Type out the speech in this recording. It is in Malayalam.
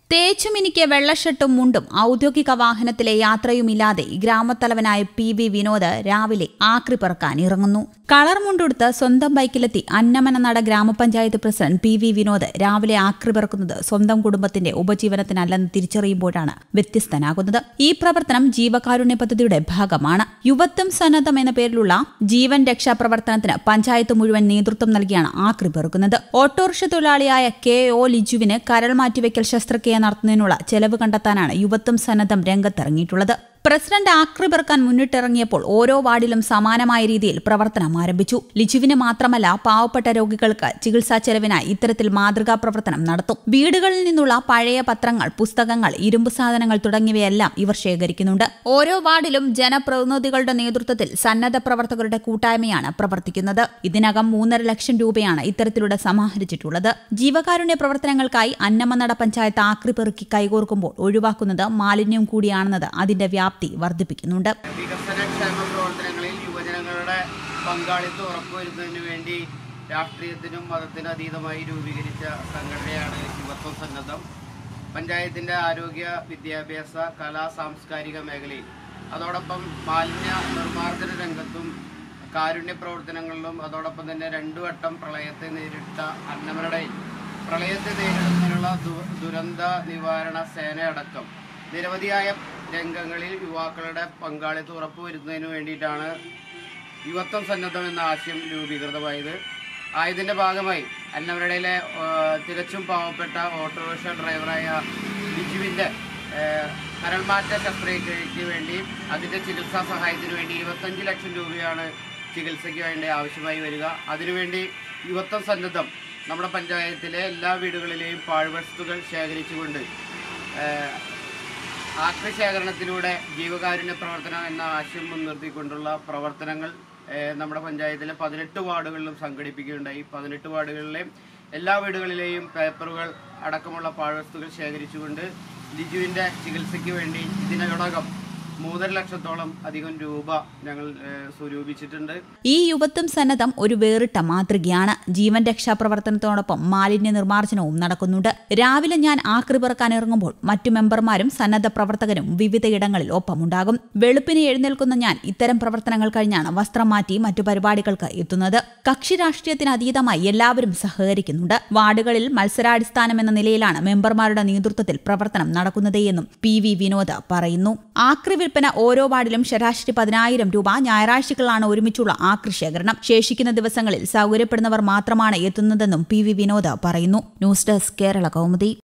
തേച്ചുമിനിക്ക് വെള്ളഷർട്ടും മുണ്ടും ഔദ്യോഗിക വാഹനത്തിലെ യാത്രയുമില്ലാതെ ഗ്രാമത്തലവനായ പി വി വിനോദ് രാവിലെ ആക്രി പെറുക്കാൻ ഇറങ്ങുന്നു കളർ മുണ്ടുടുത്ത് സ്വന്തം ബൈക്കിലെത്തി അന്നമനനട ഗ്രാമപഞ്ചായത്ത് പ്രസിഡന്റ് പി വി വിനോദ് രാവിലെ ആക്രി പെറുക്കുന്നത് സ്വന്തം കുടുംബത്തിന്റെ ഉപജീവനത്തിനല്ലെന്ന് തിരിച്ചറിയുമ്പോഴാണ് വ്യത്യസ്തനാകുന്നത് ഈ പ്രവർത്തനം ജീവകാരുണ്യ പദ്ധതിയുടെ ഭാഗമാണ് യുവത്വം സന്നദ്ധം എന്ന പേരിലുള്ള ജീവൻ രക്ഷാ പ്രവർത്തനത്തിന് പഞ്ചായത്ത് മുഴുവൻ നേതൃത്വം നൽകിയാണ് ആക്രി പെറുക്കുന്നത് ഓട്ടോറിക്ഷ തൊഴിലാളിയായ കെ ഒ ലിജുവിന് കരൾ മാറ്റിവെക്കൽ ശസ്ത്രക്രിയ നടത്തുന്നതിനുള്ള ചെലവ് കണ്ടെത്താനാണ് യുവത്വം സന്നദ്ധം രംഗത്തിറങ്ങിയിട്ടുള്ളത് പ്രസിഡന്റ് ആക്രി പെറുക്കാൻ മുന്നിട്ടിറങ്ങിയപ്പോൾ ഓരോ വാർഡിലും സമാനമായ രീതിയിൽ പ്രവർത്തനം ആരംഭിച്ചു ലിജുവിന് മാത്രമല്ല പാവപ്പെട്ട രോഗികൾക്ക് ചികിത്സാ ചെലവിനായി ഇത്തരത്തിൽ മാതൃകാ പ്രവർത്തനം നടത്തും വീടുകളിൽ നിന്നുള്ള പഴയ പത്രങ്ങൾ പുസ്തകങ്ങൾ ഇരുമ്പ് സാധനങ്ങൾ തുടങ്ങിയവയെല്ലാം ഇവർ ശേഖരിക്കുന്നുണ്ട് ഓരോ വാർഡിലും ജനപ്രതിനിധികളുടെ നേതൃത്വത്തിൽ സന്നദ്ധ പ്രവർത്തകരുടെ കൂട്ടായ്മയാണ് പ്രവർത്തിക്കുന്നത് ഇതിനകം മൂന്നര ലക്ഷം രൂപയാണ് ഇത്തരത്തിലൂടെ സമാഹരിച്ചിട്ടുള്ളത് ജീവകാരുണ്യ പ്രവർത്തനങ്ങൾക്കായി അന്നമനട പഞ്ചായത്ത് ആക്രി പെറുക്കി കൈകോർക്കുമ്പോൾ ഒഴിവാക്കുന്നത് മാലിന്യം കൂടിയാണെന്നത് അതിന്റെ വ്യാപ്തി വർദ്ധിപ്പിക്കുന്നുണ്ട് വികസനക്ഷേമ പ്രവർത്തനങ്ങളിൽ യുവജനങ്ങളുടെ പങ്കാളിത്തം ഉറപ്പുവരുത്തുന്നതിന് വേണ്ടി രാഷ്ട്രീയത്തിനും മതത്തിനും അതീതമായി രൂപീകരിച്ച സംഘടനയാണ് യുവത്വ സന്നദ്ധം പഞ്ചായത്തിൻ്റെ ആരോഗ്യ വിദ്യാഭ്യാസ കലാ സാംസ്കാരിക മേഖലയിൽ അതോടൊപ്പം മാലിന്യ നിർമ്മാർജ്ജന രംഗത്തും കാരുണ്യ പ്രവർത്തനങ്ങളിലും അതോടൊപ്പം തന്നെ രണ്ടു വട്ടം പ്രളയത്തെ നേരിട്ട അന്നമനടയിൽ പ്രളയത്തെ നേരിടുന്നതിനുള്ള ദു- ദുരന്ത നിവാരണ സേനയടക്കം നിരവധിയായ രംഗങ്ങളിൽ യുവാക്കളുടെ പങ്കാളിത്തം ഉറപ്പുവരുത്തുന്നതിന് വേണ്ടിയിട്ടാണ് യുവത്വം സന്നദ്ധം എന്ന ആശയം രൂപീകൃതമായത് ആയതിൻ്റെ ഭാഗമായി അന്നമനടയിലെ ആ, തികച്ചും പാവപ്പെട്ട ഓട്ടോറിക്ഷ ഡ്രൈവറായ ബിജുവിൻ്റെ കരൾമാറ്റ ശസ്ത്രക്രിയയ്ക്ക് വേണ്ടി അതിൻ്റെ ചികിത്സാ സഹായത്തിന് വേണ്ടി ഇരുപത്തഞ്ച് ലക്ഷം രൂപയാണ് ചികിത്സയ്ക്ക് വേണ്ടി ആവശ്യമായി വരിക അതിനുവേണ്ടി യുവത്വം സന്നദ്ധം നമ്മുടെ പഞ്ചായത്തിലെ എല്ലാ വീടുകളിലെയും പാഴ്വസ്തുക്കൾ ശേഖരിച്ചുകൊണ്ട് ഏഹ്, ആക്രി ശേഖരണത്തിലൂടെ ജീവകാരുണ്യ പ്രവർത്തനം എന്ന ആശയം മുൻനിർത്തിക്കൊണ്ടുള്ള പ്രവർത്തനങ്ങൾ ഏഹ്, നമ്മുടെ പഞ്ചായത്തിലെ പതിനെട്ട് വാർഡുകളിലും സംഘടിപ്പിക്കുകയുണ്ടായി പതിനെട്ട് വാർഡുകളിലെയും എല്ലാ വീടുകളിലെയും പേപ്പറുകൾ അടക്കമുള്ള പാഴ്വസ്തുക്കൾ ശേഖരിച്ചുകൊണ്ട് ലിജുവിൻ്റെ ചികിത്സയ്ക്ക് വേണ്ടി ഇതിനകം മൂന്നര ലക്ഷത്തോളം അധികം രൂപ ഞങ്ങൾ ഏഹ്, സ്വരൂപിച്ചിട്ടുണ്ട് ഈ യുവത്വം സന്നദ്ധം ഒരു വേറിട്ട മാതൃകയാണ് ജീവൻ രക്ഷാ പ്രവർത്തനത്തോടൊപ്പം മാലിന്യ നിർമ്മാർജ്ജനവും നടക്കുന്നുണ്ട് രാവിലെ ഞാൻ ആക്രി പെറുക്കാൻ ഇറങ്ങുമ്പോൾ മറ്റു മെമ്പർമാരും സന്നദ്ധ പ്രവർത്തകരും വിവിധയിടങ്ങളിൽ ഒപ്പമുണ്ടാകും വെളുപ്പിന് എഴുന്നേൽക്കുന്ന ഞാൻ ഇത്തരം പ്രവർത്തനങ്ങൾ കഴിഞ്ഞാണ് വസ്ത്രം മാറ്റി മറ്റു പരിപാടികൾക്ക് എത്തുന്നത് കക്ഷി രാഷ്ട്രീയത്തിന് അതീതമായി എല്ലാവരും സഹകരിക്കുന്നുണ്ട് വാർഡുകളിൽ മത്സരാടിസ്ഥാനം എന്ന നിലയിലാണ് മെമ്പർമാരുടെ നേതൃത്വത്തിൽ പ്രവർത്തനം നടക്കുന്നത് എന്നും പി വി വിനോദ് പറയുന്നു ആക്രി വിൽപ്പന ഓരോ വാർഡിലും ശരാശരി പതിനായിരം രൂപ ഞായറാഴ്ചകളാണ് ഒരുമിച്ചുള്ള ആക്രി ശേഖരണം ശേഷിക്കുന്ന ദിവസങ്ങളിൽ സൗകര്യപ്പെടുന്നവർ മാത്രമാണ് എത്തുന്നതെന്നും പി വി വിനോദ് പറയുന്നു ന്യൂസ് ഡെസ്ക് കേരള കൗമുദി